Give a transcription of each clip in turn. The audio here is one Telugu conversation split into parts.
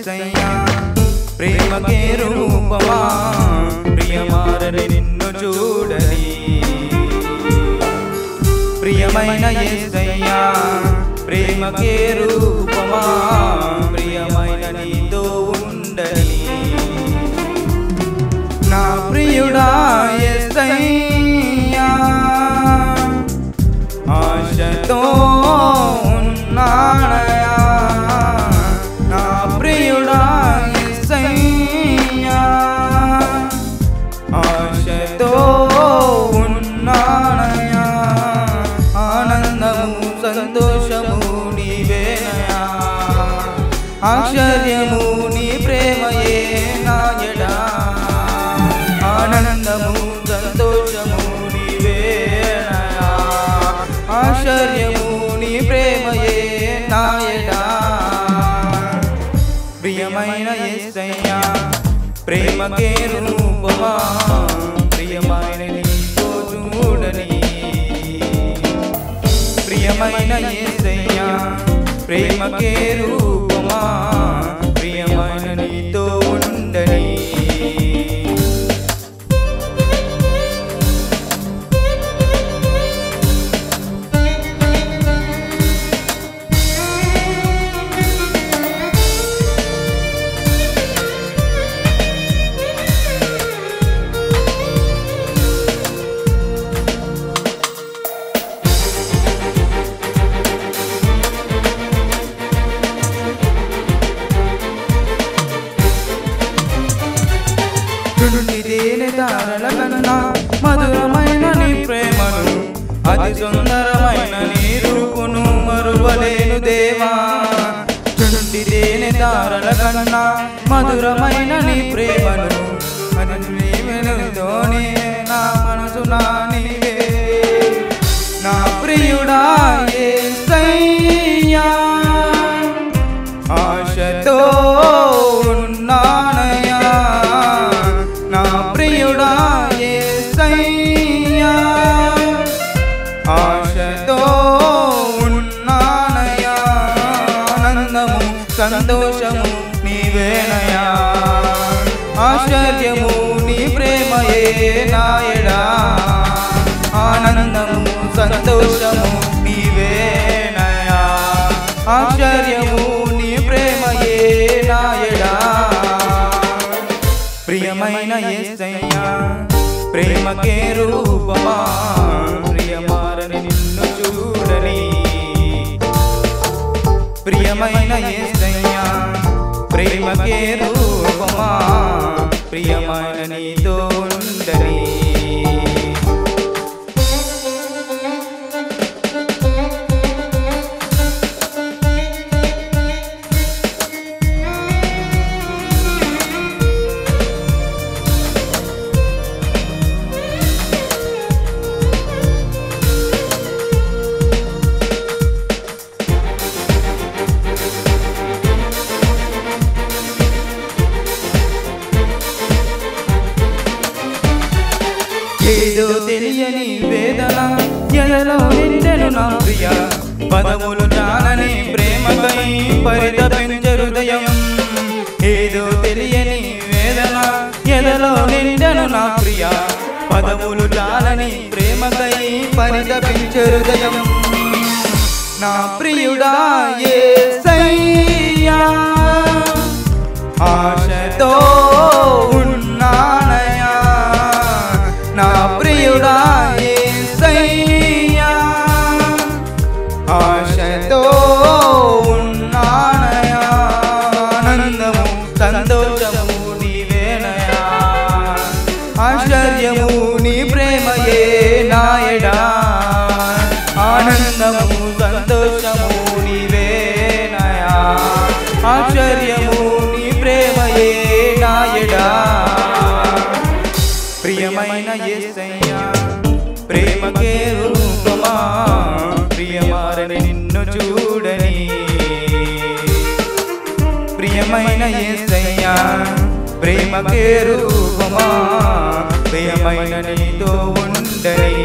ఎస్సయ్యా ప్రేమకే రూపమా ప్రియమారని నిన్ను చూడని ప్రియమైన ఎస్సయ్యా ప్రేమకే రూపమా ప్రియమైన నీతో ఉండని నా ప్రియుడా ఎస్సయ్యా ఆశతో ఉన్నాడయా నా ప్రియుడా ఎస్సయ్యా ఆశతో ఉన్నాడయా ఆనందము సంతోషము నీవేనయా ఆశ్చర్యము నీ ప్రేమయే నాయడా ఆనందము సంతోషము నీవేనయా ఆశ్చర్యము నీ ప్రేమయే నాయడా ప్రియమైన యేసయ్యా ప్రేమకే రూపమా ప్రియమైన నీతో చూడని ప్రియమైన యేసయ్యా ప్రేమకే రూపమా ప్రియమైన నీతో ఉండని చుండి తేనె తారల కన్నా మధురమైన నీ ప్రేమను అతి సుందరమైన నీ రూపును మరువలేను దేవా చుండి తేనె తారల కన్నా మధురమైన నీ ప్రేమను అది నీవెనుతోనే నా మనసు నా నీవే నా ప్రియుడా యేసయ్యా ఆశతో ఉన్నానయ్యా నా ప్రియుడా యేసయ్యా ఆశతో ఉన్నానయ్యా ఆనందము సంతోషము నీవేనయా ఆశ్చర్యము నీ ప్రేమయే నాయడా ఆనందము సంతోషము నీవేనయా ఆశ్చర్యము నీ ప్రేమయే నాయడా ప్రియమైన యేసయ్యా ప్రేమకే రూపమా ప్రియమారని నిన్ను చూడని ప్రియమైన యేసయ్యా ప్రేమకే రూపమా ప్రియమైన నీతో ఉండని ఏదో తెలియని వేదన ఎలలో నిండెను నా ప్రియ పదములు జానని ప్రేమకై పరితపించే హృదయం ఏదో తెలియని వేదన ఎలలో నిండెను నా ప్రియ పదములు జాలని ప్రేమకై పరితపించే హృదయం నా ప్రియుడా యేసయ్యా ఆశతో ఉన్నానయా నా ప్రియుడా యేసయ్యా ఆశతో ఉన్నానయా ఆనందము సంతోషము నీవేనయా ఆశ్చర్యము నీ ప్రేమయే నాయడా ఆనందము సంతోషము నీవేనయా ఆశ్చర్యము నీ ప్రేమయే నాయడా ప్రియమైన యేసయ్యా ప్రేమకే రూపమా ప్రియమారని నిన్ను చూడని ప్రియమైన యేసయ్యా ప్రేమకే రూపమా ప్రియమైన నీతో ఉండని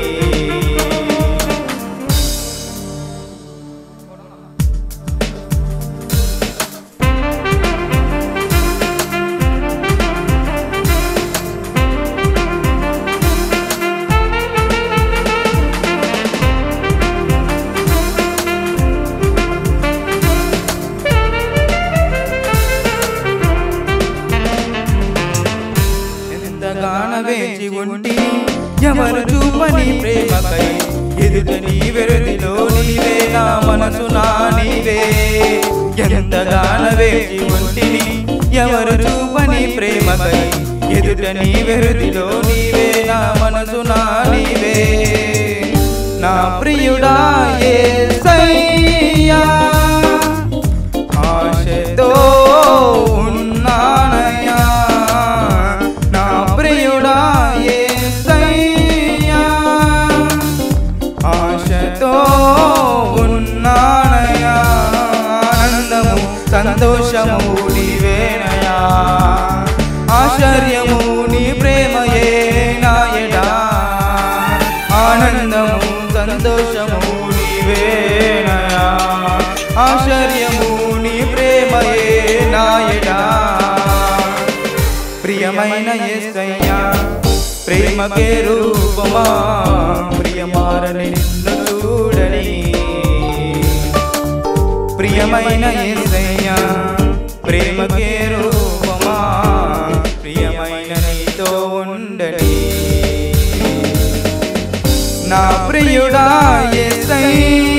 మనసునా నీవే ఎంతగాన వేచి ఉంటిని ఎవరు చూపని ప్రేమకై ఎదుట నీ వెరుదిలో నీవే నా మనసునా నీవే నా ప్రియుడా యేసయ్యా ఆశతో ఉన్నానయ్యా నా ప్రియుడా యేసయ్యా ఆశతో ఉన్నానయ్యా ఆనందము సంతోషము నీవేనయా ఆశ్చర్యము నీ ప్రేమయే నాయడా ఆనందము సంతోషము నీవేనయా ఆశ్చర్యము నీ ప్రేమయే నాయడా ప్రియమైన యేసయ్యా ప్రేమకే రూపమా ప్రియమారని నిన్ను చూడని ప్రియమైన యేసయ్యా ప్రేమకే రూపమా ప్రియమైన నీతో ఉండని నా ప్రియుడా యేసయ్యా